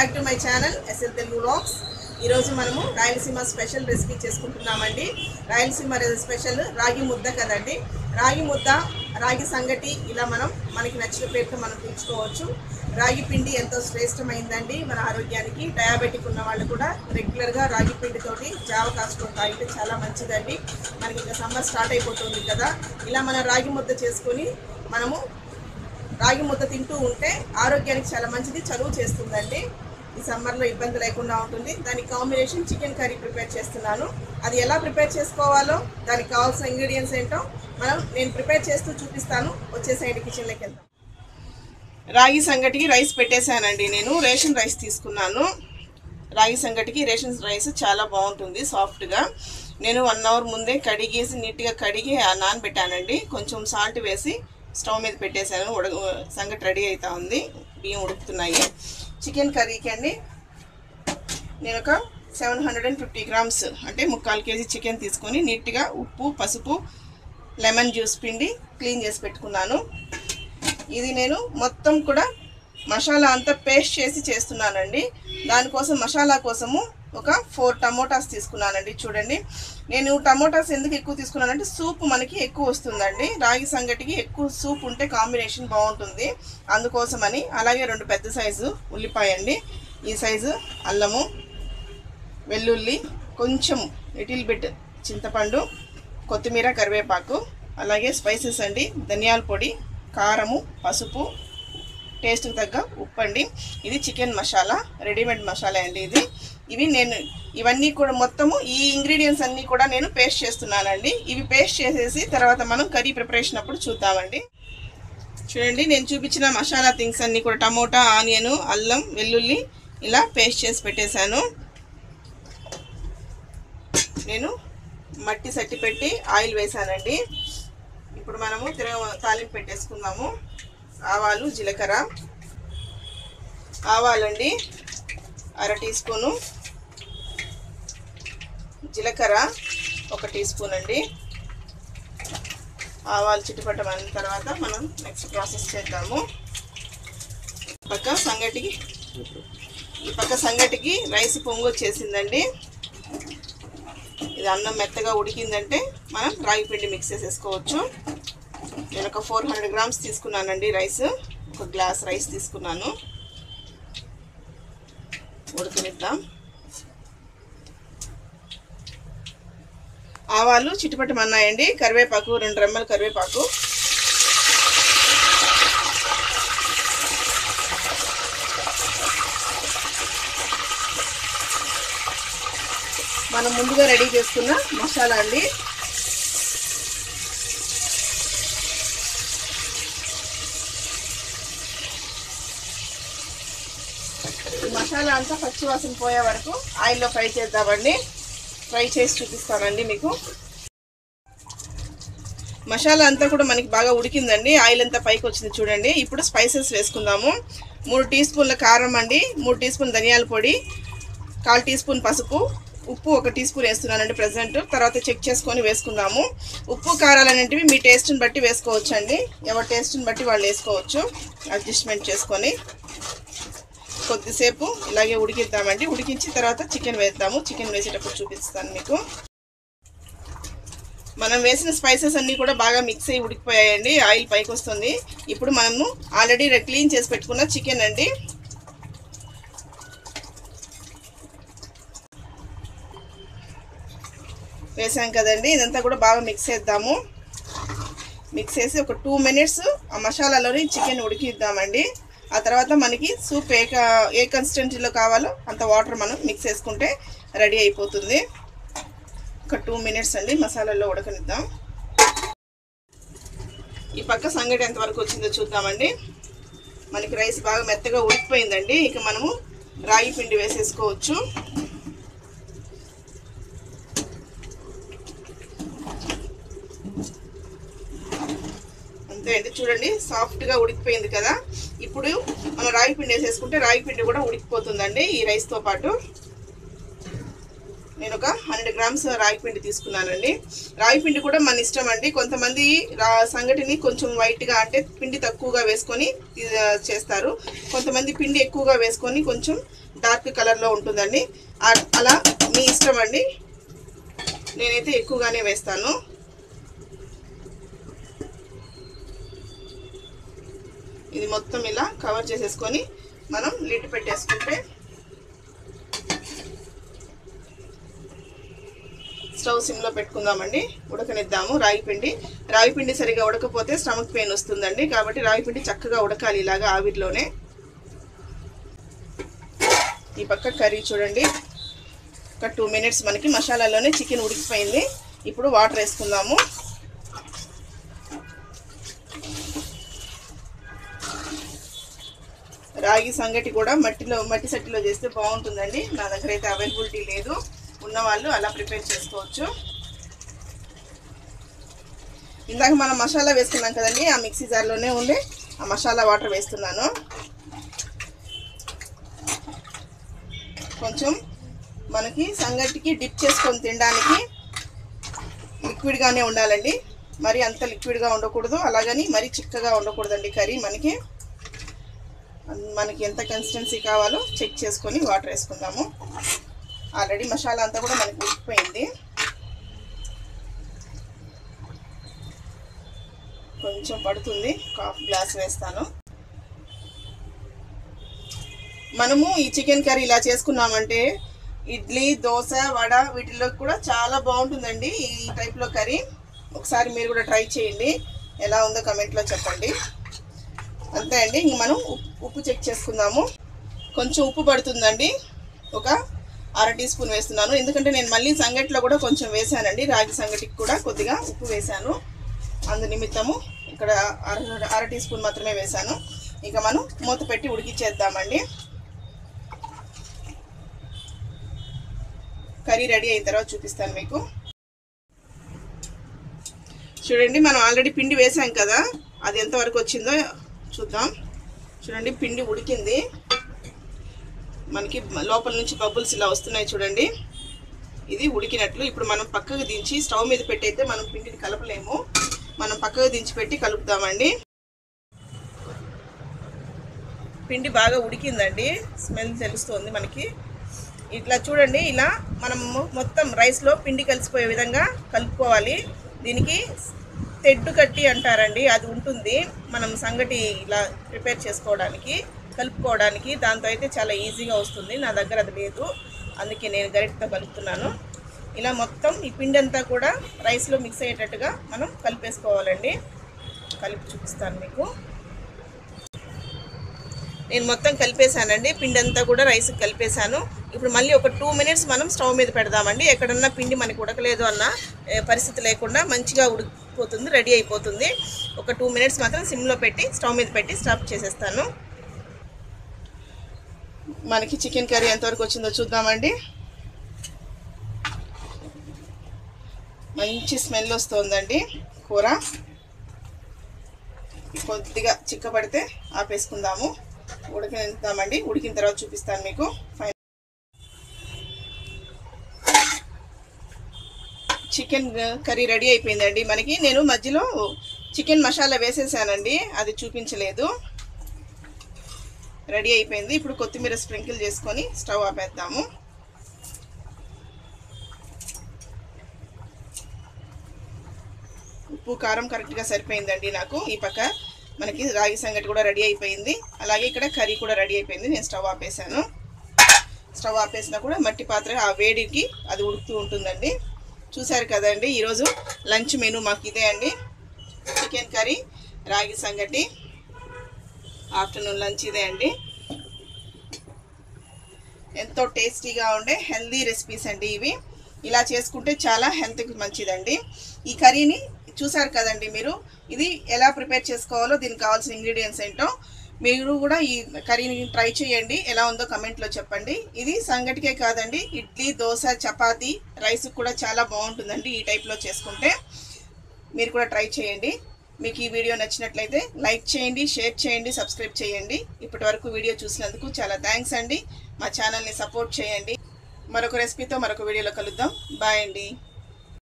back to my channel SL Telugu vlogs ఈరోజు మనము Rayalaseema special recipe చేసుకుంటున్నామండి రాయలసీమ రె- స్పెషల్ రాగి ముద్ద కదండి రాగి ముద్ద రాగి సంగటి ఇలా మనం మనకి నచ్చిన పేరుతో మనం పిలుచుకోవచ్చు రాగి పిండి ఎంతో శ్రేష్టమైందండి మన ఆరోగ్యానికి డయాబెటిక్ ఉన్న వాళ్ళు కూడా రెగ్యులర్గా రాగి పిండితోటి జావ కాసుకొని తాగితే చాలా మంచిదండి మనకి ఇంకా సమ్మర్ స్టార్ట్ అయిపోతుంది కదా ఇలా మనం రాగి ముద్ద చేసుకొని మనము రాగి ముద్ద తింటూ ఉంటే ఆరోగ్యానికి చాలా మంచిది చలువ చేస్తుందండి ఈ సమ్మర్లో ఇబ్బంది లేకుండా ఉంటుంది దానికి కాంబినేషన్ చికెన్ కర్రీ ప్రిపేర్ చేస్తున్నాను అది ఎలా ప్రిపేర్ చేసుకోవాలో దానికి కావాల్సిన ఇంగ్రీడియంట్స్ ఏంటో మనం నేను ప్రిపేర్ చేస్తూ చూపిస్తాను వచ్చేసేయండి కిచెన్లోకి వెళ్దాం రాగి సంగటికి రైస్ పెట్టేశానండి నేను రేషన్ రైస్ తీసుకున్నాను రాగి సంగటికి రేషన్ రైస్ చాలా బాగుంటుంది సాఫ్ట్గా నేను వన్ అవర్ ముందే కడిగేసి నీట్గా కడిగి ఆ నానబెట్టానండి కొంచెం సాల్ట్ వేసి స్టవ్ మీద పెట్టేశాను ఉడ సంగటి రెడీ అవుతా ఉంది బియ్యం ఉడుకుతున్నాయి చికెన్ కర్రీకి అండి నేను ఒక seven hundred and fifty grams అంటే ముక్కాలు కేజీ చికెన్ తీసుకొని నీట్గా ఉప్పు పసుపు లెమన్ జ్యూస్ పిండి క్లీన్ చేసి పెట్టుకున్నాను ఇది నేను మొత్తం కూడా మసాలా అంతా పేస్ట్ చేసి చేస్తున్నానండి దానికోసం మసాలా కోసము ఒక ఫోర్ టమోటాస్ తీసుకున్నానండి చూడండి నేను టమోటాస్ ఎందుకు ఎక్కువ తీసుకున్నానంటే సూప్ మనకి ఎక్కువ వస్తుందండి రాగి సంగటికి ఎక్కువ సూప్ ఉంటే కాంబినేషన్ బాగుంటుంది అందుకోసమని అలాగే రెండు పెద్ద సైజు ఉల్లిపాయ అండి ఈ సైజు అల్లము వెల్లుల్లి కొంచెం లిటిల్ బిట్ చింతపండు కొత్తిమీర కరివేపాకు అలాగే స్పైసెస్ అండి ధనియాల పొడి కారము పసుపు టేస్ట్కి తగ్గ ఉప్పు అండి ఇది చికెన్ మసాలా రెడీమేడ్ మసాలా అండి ఇది ఇవి నేను ఇవన్నీ కూడా మొత్తము ఈ ఇంగ్రీడియంట్స్ అన్నీ కూడా నేను పేస్ట్ చేస్తున్నానండి ఇవి పేస్ట్ చేసేసి తర్వాత మనం కర్రీ ప్రిపరేషన్ అప్పుడు చూద్దామండి చూడండి నేను చూపించిన మసాలా థింగ్స్ అన్నీ కూడా టమోటా ఆనియన్ అల్లం వెల్లుల్లి ఇలా పేస్ట్ చేసి పెట్టేశాను నేను మట్టి సట్టి పెట్టి ఆయిల్ వేసానండి ఇప్పుడు మనము తిరగ తాలింపు పెట్టేసుకుందాము ఆవాలు జీలకర్ర ఆవాలండి అర టీ స్పూను జీలకర్ర ఒక టీ స్పూన్ అండి ఆవాలు చుట్టుపట్టమైన తర్వాత మనం నెక్స్ట్ ప్రాసెస్ చేద్దాము పక్క సంగటికి ఈ పక్క సంగటికి రైస్ పొంగు వచ్చేసిందండి ఇది అన్నం మెత్తగా ఉడికిందంటే మనం రాగి పిండి మిక్స్ చేసేసుకోవచ్చు నేను ఒక ఫోర్ హండ్రెడ్ గ్రామ్స్ తీసుకున్నానండి రైస్ ఒక గ్లాస్ రైస్ తీసుకున్నాను ఉడకనిద్దాం ఆవాలు చిట్టుపట్టమన్నాయండి కరివేపాకు రెండు రెమ్మల కరివేపాకు మనం ముందుగా రెడీ చేసుకున్న మసాలా అండి ఈ మసాలా అంతా పచ్చి వాసన పోయే వరకు ఆయిల్లో ఫ్రై చేద్దామండి ఫ్రై చేసి చూపిస్తానండి మీకు మసాలా అంతా కూడా మనకి బాగా ఉడికిందండి ఆయిల్ అంతా పైకి వచ్చింది చూడండి ఇప్పుడు స్పైసెస్ వేసుకుందాము మూడు టీ స్పూన్ల కారం అండి మూడు టీ స్పూన్ ధనియాల పొడి కాల్ టీ స్పూన్ పసుపు ఉప్పు ఒక టీ స్పూన్ వేస్తున్నానండి ప్రజెంట్ తర్వాత చెక్ చేసుకొని వేసుకుందాము ఉప్పు కారాలు అనేటివి మీ టేస్ట్ని బట్టి వేసుకోవచ్చు అండి ఎవరి టేస్ట్ని బట్టి వాళ్ళు వేసుకోవచ్చు అడ్జస్ట్మెంట్ చేసుకొని కొద్దిసేపు ఇలాగే ఉడికిద్దామండి ఉడికించి తర్వాత చికెన్ వేద్దాము చికెన్ వేసేటప్పుడు చూపిస్తాను మీకు మనం వేసిన స్పైసెస్ అన్నీ కూడా బాగా మిక్స్ అయ్యి ఉడికిపోయాయండి ఆయిల్ పైకి వస్తుంది ఇప్పుడు మనము ఆల్రెడీ క్లీన్ చేసి పెట్టుకున్న చికెన్ అండి వేసాం కదండి ఇదంతా కూడా బాగా మిక్స్ చేద్దాము మిక్స్ చేసి ఒక టూ మినిట్స్ ఆ మసాలాలోని చికెన్ ఉడికిద్దామండి ఆ తర్వాత మనకి సూప్ ఏ క- ఏ కన్సిస్టెన్సీలో కావాలో అంత వాటర్ మనం మిక్స్ చేసుకుంటే రెడీ అయిపోతుంది ఒక టూ మినిట్స్ అండి మసాలాలో ఉడకనిద్దాం ఈ పక్క సంగటి ఎంతవరకు వచ్చిందో చూద్దామండి మనకి రైస్ బాగా మెత్తగా ఉడికిపోయిందండి ఇక మనము రాగి పిండి వేసేసుకోవచ్చు అంతే అండి చూడండి సాఫ్ట్గా ఉడికిపోయింది కదా ఇప్పుడు మనం రాగి పిండి వేసేసుకుంటే రాగి పిండి కూడా ఉడికిపోతుందండి ఈ రైస్తో పాటు నేను ఒక హండ్రెడ్ గ్రామ్స్ రాగి పిండి తీసుకున్నానండి రాగి పిండి కూడా మన ఇష్టం అండి కొంతమంది రా సంగటిని కొంచెం వైట్గా అంటే పిండి తక్కువగా వేసుకొని ఆ, చేస్తారు కొంతమంది పిండి ఎక్కువగా వేసుకొని కొంచెం డార్క్ కలర్లో ఉంటుందండి ఆ- అలా మీ ఇష్టం అండి నేనైతే ఎక్కువగానే వేస్తాను ఇది మొత్తం ఇలా కవర్ చేసేసుకొని మనం లిడ్ పెట్టేసుకుంటే స్టవ్ సిమ్లో పెట్టుకుందామండి ఉడకనిద్దాము రాగి పిండి రాగి పిండి సరిగా ఉడకపోతే స్టమక్ పెయిన్ వస్తుందండి కాబట్టి రాగి పిండి చక్కగా ఉడకాలి ఇలాగా ఆవిరిలోనే ఈ పక్క కర్రీ చూడండి ఒక టూ మినిట్స్ మనకి మసాలాలోనే చికెన్ ఉడికిపోయింది ఇప్పుడు వాటర్ వేసుకుందాము రాగి సంగటి కూడా మట్టిలో మట్టి సట్టిలో చేస్తే బాగుంటుందండి నా దగ్గర అయితే అవైలబిలిటీ లేదు ఉన్నవాళ్ళు అలా ప్రిపేర్ చేసుకోవచ్చు ఇందాక మనం మసాలా వేసుకున్నాం కదండి ఆ మిక్సీ జార్లోనే ఉండి ఆ మసాలా వాటర్ వేస్తున్నాను కొంచెం మనకి సంగటికి డిప్ చేసుకొని తినడానికి లిక్విడ్గానే ఉండాలండి మరి అంత లిక్విడ్గా ఉండకూడదు అలాగని మరీ చిక్కగా ఉండకూడదండి కర్రీ మనకి మనకి ఎంత కన్సిస్టెన్సీ కావాలో చెక్ చేసుకొని వాటర్ వేసుకుందాము ఆల్రెడీ మసాలా అంతా కూడా మనకి ఉడికిపోయింది కొంచెం పడుతుంది హాఫ్ గ్లాస్ వేస్తాను మనము ఈ చికెన్ కర్రీ ఇలా చేసుకున్నామంటే ఇడ్లీ దోశ వడ వీటిలో కూడా చాలా బాగుంటుందండి ఈ టైప్లో కర్రీ ఒకసారి మీరు కూడా ట్రై చేయండి ఎలా ఉందో కమెంట్లో చెప్పండి అంతే అండి ఇంక మనం ఉప్పు ఉప్పు చెక్ చేసుకుందాము కొంచెం ఉప్పు పడుతుందండి ఒక అర టీ స్పూన్ వేస్తున్నాను ఎందుకంటే నేను మళ్ళీ సంగటిలో కూడా కొంచెం వేసానండి రాగి సంగటికి కూడా కొద్దిగా ఉప్పు వేసాను అందు నిమిత్తము ఇక్కడ అర అర టీ స్పూన్ మాత్రమే వేసాను ఇక మనం మూత పెట్టి ఉడికిచ్చేద్దామండి కర్రీ రెడీ అయిన తర్వాత చూపిస్తాను మీకు చూడండి మనం ఆల్రెడీ పిండి వేసాం కదా అది ఎంతవరకు వచ్చిందో చూద్దాం చూడండి పిండి ఉడికింది మనకి లోపల నుంచి బబుల్స్ ఇలా వస్తున్నాయి చూడండి ఇది ఉడికినట్లు ఇప్పుడు మనం పక్కకు దించి స్టవ్ మీద పెట్టయితే మనం పిండిని కలపలేము మనం పక్కకు దించి పెట్టి కలుపుదామండి పిండి బాగా ఉడికిందండి స్మెల్ తెలుస్తుంది మనకి ఇట్లా చూడండి ఇలా మనం మొత్తం రైస్లో పిండి కలిసిపోయే విధంగా కలుపుకోవాలి దీనికి తెడ్డు కట్టి అంటారండి అది ఉంటుంది మనం సంగటి ఇలా ప్రిపేర్ చేసుకోవడానికి కలుపుకోవడానికి దాంతో అయితే చాలా ఈజీగా వస్తుంది నా దగ్గర అది లేదు అందుకే నేను గరిటతో కలుపుతున్నాను ఇలా మొత్తం ఈ పిండి అంతా కూడా రైస్లో మిక్స్ అయ్యేటట్టుగా మనం కలిపేసుకోవాలండి కలిపి చూపిస్తాను మీకు నేను మొత్తం కలిపేశానండి పిండి అంతా కూడా రైస్ కలిపేశాను ఇప్పుడు మళ్ళీ ఒక టూ మినిట్స్ మనం స్టవ్ మీద పెడదామండి ఎక్కడన్నా పిండి మనకి ఉడకలేదు అన్న ఏ, పరిస్థితి లేకుండా మంచిగా ఉడికిపోతుంది రెడీ అయిపోతుంది ఒక టూ మినిట్స్ మాత్రం సిమ్లో పెట్టి స్టవ్ మీద పెట్టి స్టాప్ చేసేస్తాను మనకి చికెన్ కర్రీ ఎంతవరకు వచ్చిందో చూద్దామండి మంచి స్మెల్ వస్తుందండి కూర కొద్దిగా చిక్కబడితే ఆపేసుకుందాము ఉడికిద్దామండి ఉడికిన తర్వాత చూపిస్తాను మీకు ఫైన్ చికెన్ కర్రీ రెడీ అయిపోయిందండి మనకి నేను మధ్యలో చికెన్ మసాలా వేసేసానండి అది చూపించలేదు రెడీ అయిపోయింది ఇప్పుడు కొత్తిమీర స్ప్రింకిల్ చేసుకొని స్టవ్ ఆపేద్దాము ఉప్పు కారం కరెక్ట్గా సరిపోయిందండి నాకు ఈ పక్క మనకి రాగి సంగటి కూడా రెడీ అయిపోయింది అలాగే ఇక్కడ కర్రీ కూడా రెడీ అయిపోయింది నేను స్టవ్ ఆపేసాను స్టవ్ ఆపేసినా కూడా మట్టి పాత్ర ఆ వేడికి అది ఉడుకుతూ ఉంటుందండి చూశారు కదండి ఈరోజు లంచ్ మెనూ మాకు ఇదే అండి చికెన్ కర్రీ రాగి సంగటి ఆఫ్టర్నూన్ లంచ్ ఇదే అండి ఎంతో టేస్టీగా ఉండే హెల్దీ రెసిపీస్ అండి ఇవి ఇలా చేసుకుంటే చాలా హెల్త్కి మంచిదండి ఈ కర్రీని చూసారు కదండి మీరు ఇది ఎలా ప్రిపేర్ చేసుకోవాలో దీనికి కావాల్సిన ఇంగ్రీడియంట్స్ ఏంటో మీరు కూడా ఈ కర్రీని ట్రై చేయండి ఎలా ఉందో కమెంట్లో చెప్పండి ఇది సంగటికే కాదండి ఇడ్లీ దోశ చపాతీ రైస్ కూడా చాలా బాగుంటుందండి ఈ టైప్లో చేసుకుంటే మీరు కూడా ట్రై చేయండి మీకు ఈ వీడియో నచ్చినట్లయితే లైక్ చేయండి షేర్ చేయండి సబ్స్క్రైబ్ చేయండి ఇప్పటి వరకు వీడియో చూసినందుకు చాలా థ్యాంక్స్ అండి మా ఛానల్ని సపోర్ట్ చేయండి మరొక రెసిపీతో మరొక వీడియోలో కలుద్దాం బాయ్ అండి